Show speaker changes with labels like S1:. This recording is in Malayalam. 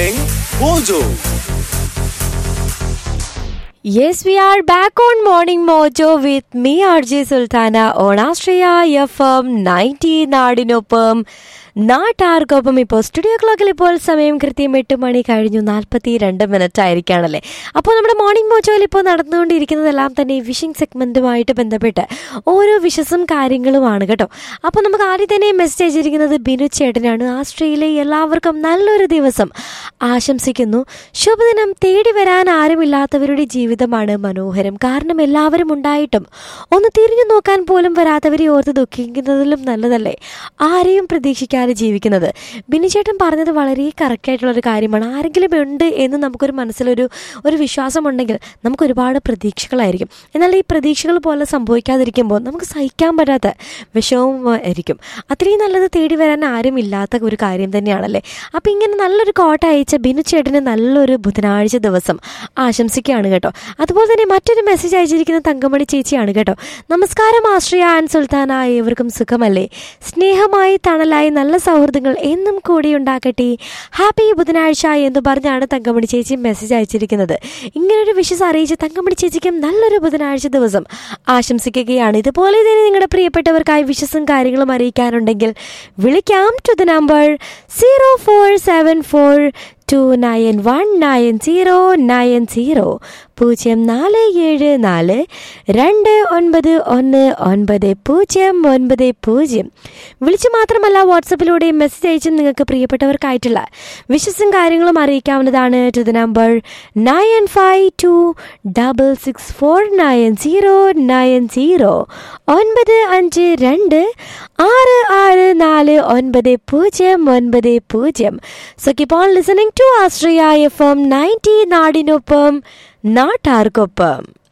S1: Morning Mojo.
S2: Yes, we are back on Morning Mojo with me, RJ Sultana, on Australia FM 90 നാടിനൊപ്പം നാട്ടാർക്കൊപ്പം ഇപ്പോൾ സ്റ്റുഡിയോ ക്ലോക്കിൽ ഇപ്പോൾ സമയം കൃത്യം എട്ട് മണി കഴിഞ്ഞു നാൽപ്പത്തി രണ്ട് മിനിറ്റ് ആയിരിക്കുകയാണല്ലേ അപ്പോൾ നമ്മുടെ മോർണിംഗ് മോജോയിൽ ഇപ്പോൾ നടന്നുകൊണ്ടിരിക്കുന്നതെല്ലാം തന്നെ ഈ വിഷിംഗ് സെഗ്മെൻറ്റുമായിട്ട് ബന്ധപ്പെട്ട് ഓരോ വിഷസും കാര്യങ്ങളുമാണ് കേട്ടോ അപ്പോൾ നമുക്ക് ആദ്യം തന്നെ മെസ്സേജ് അയച്ചിരിക്കുന്നത് ബിനു ചേട്ടനാണ് ആസ്ട്രേലിയയിലെ എല്ലാവർക്കും നല്ലൊരു ദിവസം ആശംസിക്കുന്നു ശുഭദിനം തേടി വരാൻ ആരുമില്ലാത്തവരുടെ ജീവിതമാണ് മനോഹരം കാരണം എല്ലാവരും ഉണ്ടായിട്ടും ഒന്ന് തിരിഞ്ഞു നോക്കാൻ പോലും വരാത്തവരെ ഓർത്ത് ദുഃഖിക്കുന്നതിലും നല്ലതല്ലേ ആരെയും പ്രതീക്ഷിക്കാതെ ജീവിക്കുന്നത് ബിനിച്ചേട്ടൻ പറഞ്ഞത് വളരെ കറക്റ്റായിട്ടുള്ള ഒരു കാര്യമാണ് ആരെങ്കിലും ഉണ്ട് എന്ന് നമുക്കൊരു മനസ്സിലൊരു ഒരു വിശ്വാസമുണ്ടെങ്കിൽ നമുക്ക് ഒരുപാട് പ്രതീക്ഷകളായിരിക്കും എന്നാൽ ഈ പ്രതീക്ഷകൾ പോലെ സംഭവിക്കാതിരിക്കുമ്പോൾ നമുക്ക് സഹിക്കാൻ പറ്റാത്ത വിഷമവും ആയിരിക്കും അത്രയും നല്ലത് തേടി വരാൻ ആരും ഇല്ലാത്ത ഒരു കാര്യം തന്നെയാണല്ലേ അപ്പം ഇങ്ങനെ നല്ലൊരു കോട്ട അയച്ച ബിനു ചേട്ടന് നല്ലൊരു ബുധനാഴ്ച ദിവസം ആശംസിക്കുകയാണ് കേട്ടോ അതുപോലെ തന്നെ മറ്റൊരു മെസ്സേജ് അയച്ചിരിക്കുന്ന തങ്കമണി ചേച്ചിയാണ് കേട്ടോ നമസ്കാരം ആശ്രയ ആൻഡ് സുൽത്താന ഏവർക്കും സുഖമല്ലേ സ്നേഹമായി തണലായി നല്ല സൗഹൃദങ്ങൾ എന്നും കൂടി ഉണ്ടാക്കട്ടെ ഹാപ്പി ബുധനാഴ്ച എന്ന് പറഞ്ഞാണ് തങ്കമണി ചേച്ചി മെസ്സേജ് അയച്ചിരിക്കുന്നത് ഇങ്ങനൊരു വിഷസ് അറിയിച്ച തങ്കമണി ചേച്ചിക്കും നല്ലൊരു ബുധനാഴ്ച ദിവസം ആശംസിക്കുകയാണ് ഇതുപോലെ തന്നെ നിങ്ങളുടെ പ്രിയപ്പെട്ടവർക്കായി വിഷസും കാര്യങ്ങളും അറിയിക്കാനുണ്ടെങ്കിൽ വിളിക്കാം to the number zero four seven four two nine one nine zero nine zero പൂജ്യം നാല് ഏഴ് നാല് രണ്ട് ഒൻപത് ഒന്ന് ഒൻപത് പൂജ്യം ഒൻപത് പൂജ്യം വിളിച്ചു മാത്രമല്ല വാട്സപ്പിലൂടെയും മെസ്സേജ് അയച്ചും നിങ്ങൾക്ക് പ്രിയപ്പെട്ടവർക്കായിട്ടുള്ള വിശ്വസും കാര്യങ്ങളും അറിയിക്കാവുന്നതാണ് to the number nine five two double six four nine zero nine zero ഒൻപത് അഞ്ച് രണ്ട് ആറ് ആറ് നാല് ഒൻപത് പൂജ്യം ഒൻപത് പൂജ്യം so keep on listening to Astria F M ninety നാടിനൊപ്പം നാട്ടാർക്കൊപ്പം